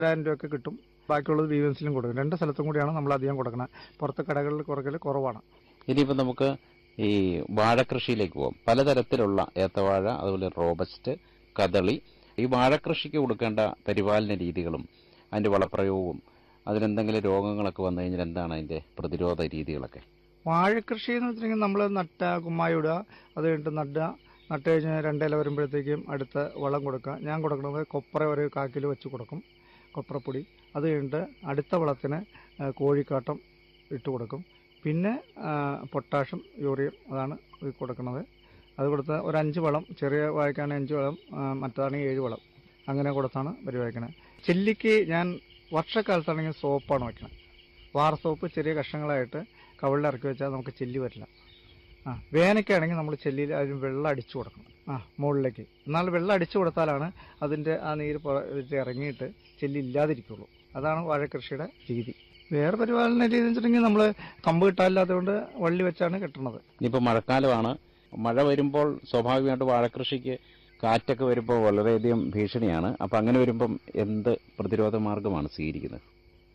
ആയിരം രൂപയൊക്കെ കിട്ടും ബാക്കിയുള്ളത് ബി എം സിയിലും കൊടുക്കും രണ്ട് സ്ഥലത്തും കൂടിയാണ് നമ്മൾ അധികം കൊടുക്കുന്നത് പുറത്ത് കടകളിൽ കുറക്കൽ കുറവാണ് ഇനിയിപ്പോൾ നമുക്ക് ഈ വാഴക്കൃഷിയിലേക്ക് പോകാം പലതരത്തിലുള്ള ഏത്തവാഴ അതുപോലെ റോബസ്റ്റ് കദളി ഈ വാഴക്കൃഷിക്ക് കൊടുക്കേണ്ട പരിപാലന രീതികളും അതിന്റെ വളപ്രയോഗവും അതിലെന്തെങ്കിലും രോഗങ്ങളൊക്കെ വന്നു കഴിഞ്ഞാൽ എന്താണ് അതിന്റെ പ്രതിരോധ രീതികളൊക്കെ വാഴക്കൃഷി എന്ന് വെച്ചിട്ടുണ്ടെങ്കിൽ നമ്മൾ നട്ട കുമ്മായി ഇടുക അത് കഴിഞ്ഞിട്ട് നടുക നട്ട് കഴിഞ്ഞ് രണ്ടില വരുമ്പോഴത്തേക്കും അടുത്ത വളം കൊടുക്കുക ഞാൻ കൊടുക്കുന്നത് കൊപ്ര ഒരു കാക്കിൽ വെച്ച് കൊടുക്കും കൊപ്രപ്പൊടി അത് കഴിഞ്ഞിട്ട് അടുത്ത വളത്തിന് ആ, കോഴിക്കാട്ടം ഇട്ട് കൊടുക്കും പിന്നെ ആ, പൊട്ടാഷ്യം യൂറിയം അതാണ് ഇത് കൊടുക്കുന്നത് അത് കൊടുത്ത് ഒരു അഞ്ച് വളം ചെറിയ വാഴക്കാണെങ്കിൽ അഞ്ച് വളം ആ, മറ്റേതാണെങ്കിൽ ഏഴ് വളം അങ്ങനെ കൊടുത്താണ് പരിപാലിക്കുന്നത് ചെല്ലിക്ക് ഞാൻ വർഷക്കാലത്താണെങ്കിൽ സോപ്പാണ് വയ്ക്കുന്നത് വാർ സോപ്പ് ചെറിയ കഷ്ണങ്ങളായിട്ട് കവിളിൽ ഇറക്കി വെച്ചാൽ നമുക്ക് ചെല്ലി വരില്ല ആ വേനയ്ക്കാണെങ്കിൽ നമ്മൾ ചെല്ലിയിൽ അതിന് വെള്ളം അടിച്ചു കൊടുക്കണം ആ മുകളിലേക്ക് എന്നാൽ വെള്ളം അടിച്ചു കൊടുത്താലാണ് അതിൻ്റെ ആ നീര് പുറത്ത് ഇറങ്ങിയിട്ട് ചെല്ലി ഇല്ലാതിരിക്കുള്ളൂ അതാണ് വാഴക്കൃഷിയുടെ രീതി വേറെ പരിപാലന രീതി എന്ന് വെച്ചിട്ടുണ്ടെങ്കിൽ നമ്മൾ കമ്പ് കിട്ടാനില്ലാത്തതുകൊണ്ട് വള്ളി വെച്ചാണ് കെട്ടുന്നത് ഇനിയിപ്പോൾ മഴക്കാലമാണ് മഴ വരുമ്പോൾ സ്വാഭാവികമായിട്ട് വാഴക്കൃഷിക്ക് കാറ്റൊക്കെ വരുമ്പോൾ വളരെയധികം ഭീഷണിയാണ് അപ്പം അങ്ങനെ വരുമ്പം എന്ത് പ്രതിരോധ മാർഗമാണ് സ്വീകരിക്കുന്നത്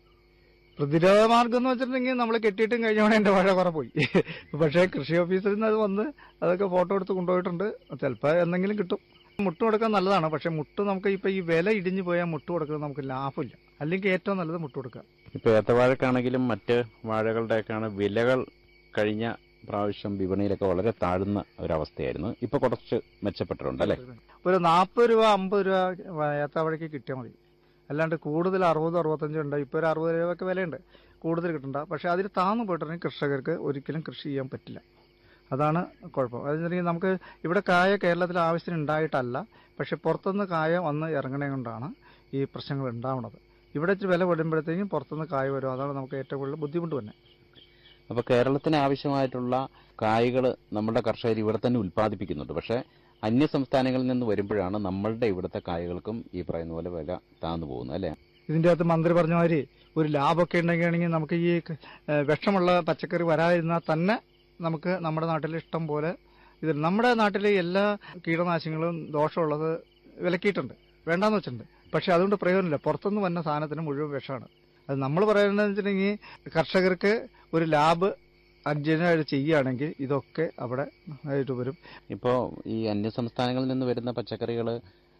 പ്രതിരോധ മാർഗം എന്ന് വെച്ചിട്ടുണ്ടെങ്കിൽ നമ്മൾ കെട്ടിയിട്ടും കഴിഞ്ഞോടെ എൻ്റെ വാഴ കുറെ പോയി പക്ഷേ കൃഷി ഓഫീസിൽ നിന്ന് അത് വന്ന് അതൊക്കെ ഫോട്ടോ എടുത്ത് കൊണ്ടുപോയിട്ടുണ്ട് ചിലപ്പോൾ എന്തെങ്കിലും കിട്ടും മുട്ട് കൊടുക്കാൻ നല്ലതാണ് പക്ഷെ മുട്ട് നമുക്ക് ഇപ്പൊ ഈ വില ഇടിഞ്ഞു പോയാൽ മുട്ട് കൊടുക്കുന്നത് നമുക്ക് ലാഭമില്ല അല്ലെങ്കിൽ ഏറ്റവും നല്ലത് മുട്ട് കൊടുക്കുക ഇപ്പോൾ ഏത്തവാഴക്കാണെങ്കിലും മറ്റ് വാഴകളുടെയൊക്കെയാണ് വിലകൾ കഴിഞ്ഞ പ്രാവശ്യം വിപണിയിലൊക്കെ വളരെ താഴ്ന്ന ഒരവസ്ഥയായിരുന്നു ഇപ്പോൾ കുറച്ച് മെച്ചപ്പെട്ടിട്ടുണ്ട് അല്ലേ ഒരു നാൽപ്പത് രൂപ അമ്പത് രൂപ ഏത്തവഴക്ക് കിട്ടിയാൽ മതി അല്ലാണ്ട് കൂടുതൽ അറുപത് അറുപത്തഞ്ച് ഉണ്ട് ഇപ്പോൾ ഒരു അറുപത് രൂപയൊക്കെ വിലയുണ്ട് കൂടുതൽ കിട്ടണ്ട പക്ഷെ അതിൽ താന്നു പോയിട്ടുണ്ടെങ്കിൽ കർഷകർക്ക് ഒരിക്കലും കൃഷി ചെയ്യാൻ പറ്റില്ല അതാണ് കുഴപ്പം അതെന്നുണ്ടെങ്കിൽ നമുക്ക് ഇവിടെ കായ കേരളത്തിൽ ആവശ്യത്തിന് ഉണ്ടായിട്ടല്ല പക്ഷെ പുറത്തുനിന്ന് കായ വന്ന് ഇറങ്ങണേ കൊണ്ടാണ് ഈ പ്രശ്നങ്ങൾ ഉണ്ടാവുന്നത് ഇവിടെ ഇച്ചിരി വില വരുമ്പോഴത്തേക്കും പുറത്തുനിന്ന് കായ വരും അതാണ് നമുക്ക് ഏറ്റവും കൂടുതൽ ബുദ്ധിമുട്ട് തന്നെ അപ്പോൾ കേരളത്തിന് ആവശ്യമായിട്ടുള്ള കായ്കൾ നമ്മുടെ കർഷകർ ഇവിടെ തന്നെ ഉൽപ്പാദിപ്പിക്കുന്നുണ്ട് പക്ഷേ അന്യ സംസ്ഥാനങ്ങളിൽ നിന്ന് വരുമ്പോഴാണ് നമ്മളുടെ ഇവിടുത്തെ കായകൾക്കും ഈ പറയുന്ന പോലെ വില താന്നു പോകുന്നത് അല്ലേ ഇതിന്റെ അകത്ത് മന്ത്രി പറഞ്ഞ മാതിരി ഒരു ലാഭമൊക്കെ ഉണ്ടെങ്കിൽ നമുക്ക് ഈ ഏഹ്, വിഷമുള്ള പച്ചക്കറി വരാതിരുന്നാൽ തന്നെ നമുക്ക് നമ്മുടെ നാട്ടിൽ ഇഷ്ടം പോലെ ഇത് നമ്മുടെ നാട്ടിൽ എല്ലാ കീടനാശിനികളും ദോഷമുള്ളത് വിലക്കിയിട്ടുണ്ട് വേണ്ടാന്ന് വെച്ചിട്ടുണ്ട് പക്ഷെ അതുകൊണ്ട് പ്രയോജനമില്ല പുറത്തുനിന്ന് വന്ന സാധനത്തിന് മുഴുവൻ വിഷമാണ് അത് നമ്മൾ പറയുന്നത് വെച്ചിട്ടുണ്ടെങ്കിൽ കർഷകർക്ക് ഒരു ലാബ് അർജന്റായിട്ട് ചെയ്യുകയാണെങ്കിൽ ഇതൊക്കെ അവിടെ ആയിട്ട് വരും ഇപ്പോൾ ഈ അന്യ സംസ്ഥാനങ്ങളിൽ നിന്ന് വരുന്ന പച്ചക്കറികൾ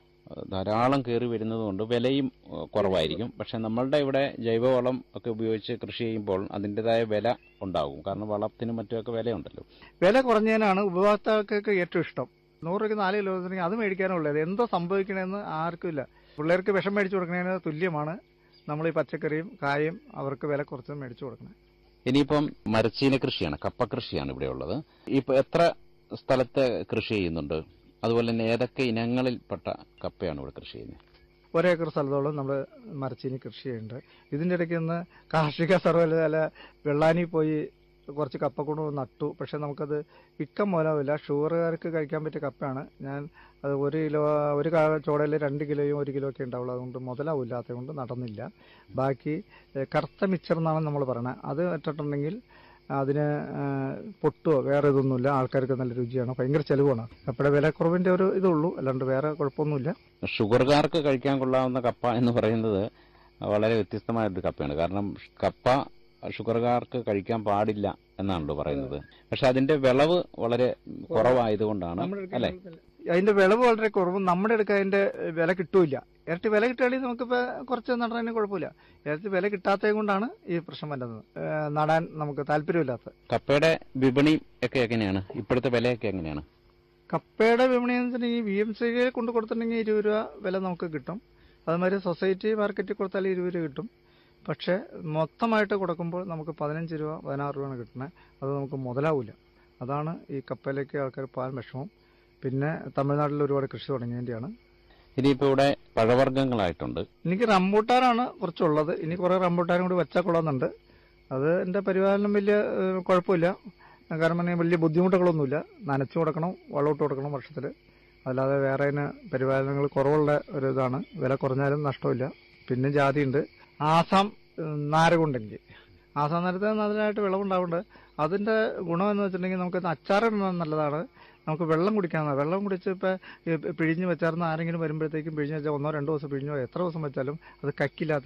ധാരാളം കയറി വരുന്നതുകൊണ്ട് വിലയും ഏഹ്, കുറവായിരിക്കും പക്ഷെ നമ്മളുടെ ഇവിടെ ജൈവവളം ഒക്കെ ഉപയോഗിച്ച് കൃഷി ചെയ്യുമ്പോൾ അതിൻ്റെതായ വില ഉണ്ടാകും കാരണം വളത്തിനും മറ്റുമൊക്കെ വിലയുണ്ടല്ലോ വില കുറഞ്ഞതിനാണ് ഉപഭോക്താക്കൾക്ക് ഏറ്റവും ഇഷ്ടം നൂറ് രൂപയ്ക്ക് നാല് കിലോ വെച്ചിട്ടുണ്ടെങ്കിൽ അത് മേടിക്കാനുള്ളത് എന്തോ സംഭവിക്കണമെന്ന് ആർക്കും ഇല്ല പിള്ളേർക്ക് വിഷം മേടിച്ചു കൊടുക്കുന്നതിന് തുല്യമാണ് നമ്മൾ ഈ പച്ചക്കറിയും കായും അവർക്ക് വില കുറച്ച് മേടിച്ചു കൊടുക്കുന്നത് ഇനിയിപ്പം മരച്ചീന കൃഷിയാണ് കപ്പ കൃഷിയാണ് ഇവിടെ ഉള്ളത് ഇപ്പൊ എത്ര സ്ഥലത്ത് കൃഷി ചെയ്യുന്നുണ്ട് അതുപോലെ തന്നെ ഏതൊക്കെ ഇനങ്ങളിൽപ്പെട്ട കപ്പയാണ് ഇവിടെ കൃഷി ചെയ്യുന്നത് ഒരേക്കർ സ്ഥലത്തോളം നമ്മൾ മരച്ചീനി കൃഷി ചെയ്യുന്നുണ്ട് ഇതിൻ്റെ ഇടയ്ക്ക് ഒന്ന് കാർഷിക സർവകലാശാല വെള്ളാനി പോയി കുറച്ച് കപ്പ കൊണ്ട് നട്ടു പക്ഷെ നമുക്കത് വിൽക്കാൻ മൂലമില്ല ഷുഗറുകാർക്ക് കഴിക്കാൻ പറ്റിയ കപ്പയാണ് ഞാൻ അത് ഒരു കിലോ ഒരു കാ- ചോടയിൽ രണ്ട് കിലോയും ഒരു കിലോ ഒക്കെ ഉണ്ടാവുള്ളൂ അതുകൊണ്ട് മുതലാവില്ലാത്തത് കൊണ്ട് നടന്നില്ല ബാക്കി ഏഹ്, കറുത്ത മിച്ചർ എന്നാണ് നമ്മൾ പറയുന്നത് അത് ഇട്ടിട്ടുണ്ടെങ്കിൽ അതിന് ഏഹ്, പൊട്ടുവോ വേറെ ഇതൊന്നുമില്ല ആൾക്കാർക്ക് നല്ല രുചിയാണ് ഭയങ്കര ചെലവാണ് കപ്പയുടെ വിലക്കുറവിൻ്റെ ഒരു ഇതുള്ളൂ അല്ലാണ്ട് വേറെ കുഴപ്പമൊന്നുമില്ല ഷുഗർകാർക്ക് കഴിക്കാൻ കൊള്ളാവുന്ന കപ്പ എന്ന് പറയുന്നത് വളരെ വ്യത്യസ്തമായൊരു കപ്പയാണ് കാരണം കപ്പ ഷുഗർകാർക്ക് കഴിക്കാൻ പാടില്ല എന്നാണല്ലോ പറയുന്നത് പക്ഷെ അതിന്റെ വിളവ് വളരെ കുറവായതുകൊണ്ടാണ് അല്ലെ അതിന്റെ വിളവ് വളരെ കുറവും നമ്മുടെ അടുക്ക അതിന്റെ വില കിട്ടൂല ഇരട്ടി വില കിട്ടുകയാണെങ്കിൽ നമുക്കിപ്പോ കുറച്ച് നടന്നതിന് കുഴപ്പമില്ല ഇരട്ടി വില കിട്ടാത്തത് കൊണ്ടാണ് ഈ പ്രശ്നം വരുന്നത് ഏഹ് നടാൻ നമുക്ക് താല്പര്യമില്ലാത്തത് കപ്പയുടെ വിപണി ഒക്കെ എങ്ങനെയാണ് ഇപ്പോഴത്തെ വിലയൊക്കെ എങ്ങനെയാണ് കപ്പയുടെ വിപണി എന്ന് വെച്ചിട്ടുണ്ടെങ്കിൽ വി എം സിയിൽ കൊണ്ട് കൊടുത്തിട്ടുണ്ടെങ്കിൽ ഇരുപത് രൂപ വില നമുക്ക് കിട്ടും അതുമാതിരി സൊസൈറ്റി മാർക്കറ്റിൽ കൊടുത്താൽ ഇരുപത് രൂപ കിട്ടും പക്ഷേ മൊത്തമായിട്ട് കൊടുക്കുമ്പോൾ നമുക്ക് പതിനഞ്ച് രൂപ പതിനാറ് രൂപയാണ് കിട്ടുന്നത് അത് നമുക്ക് മുതലാവില്ല അതാണ് ഈ കപ്പയിലേക്ക് ആൾക്കാർ പാൽ വിഷമം പിന്നെ തമിഴ്നാട്ടിൽ ഒരുപാട് കൃഷി തുടങ്ങിയതിൻ്റെയാണ് ഇനിയിപ്പോ ഇവിടെ പഴവർഗ്ഗങ്ങളായിട്ടുണ്ട് എനിക്ക് റംബൂട്ടാനാണ് കുറച്ചുള്ളത് ഇനി കുറേ റംബൂട്ടാനും കൂടി വെച്ചാൽ കൊള്ളാമെന്നുണ്ട് അത് എൻ്റെ പരിപാലനം വലിയ ഏഹ്, കുഴപ്പമില്ല കാരണം പറഞ്ഞാൽ വലിയ ബുദ്ധിമുട്ടുകളൊന്നുമില്ല നനച്ചു കൊടുക്കണം വളമിട്ട് കൊടുക്കണം വർഷത്തിൽ അല്ലാതെ വേറെ അതിന് പരിപാലനങ്ങൾ കുറവുള്ള ഒരു ഇതാണ് വില കുറഞ്ഞാലും നഷ്ടമില്ല പിന്നെ ജാതിയുണ്ട് ആസാം ഏഹ്, നാരകുണ്ടെങ്കിൽ ആസാം നേരത്തെ നല്ലതായിട്ട് വിളവുണ്ടാവുന്നുണ്ട് അതിന്റെ ഗുണം എന്ന് വെച്ചിട്ടുണ്ടെങ്കിൽ നമുക്ക് അച്ചാറിടുന്നത് നല്ലതാണ് നമുക്ക് വെള്ളം കുടിക്കാവുന്ന വെള്ളം കുടിച്ച് ഇപ്പോൾ പിഴിഞ്ഞ് വെച്ചാർന്ന് ആരെങ്കിലും വരുമ്പോഴത്തേക്കും പിഴിഞ്ഞ് വെച്ചാൽ ഒന്നോ രണ്ടോ ദിവസം പിഴിഞ്ഞോ എത്ര ദിവസം വെച്ചാലും അത് കക്കില്ലാത്ത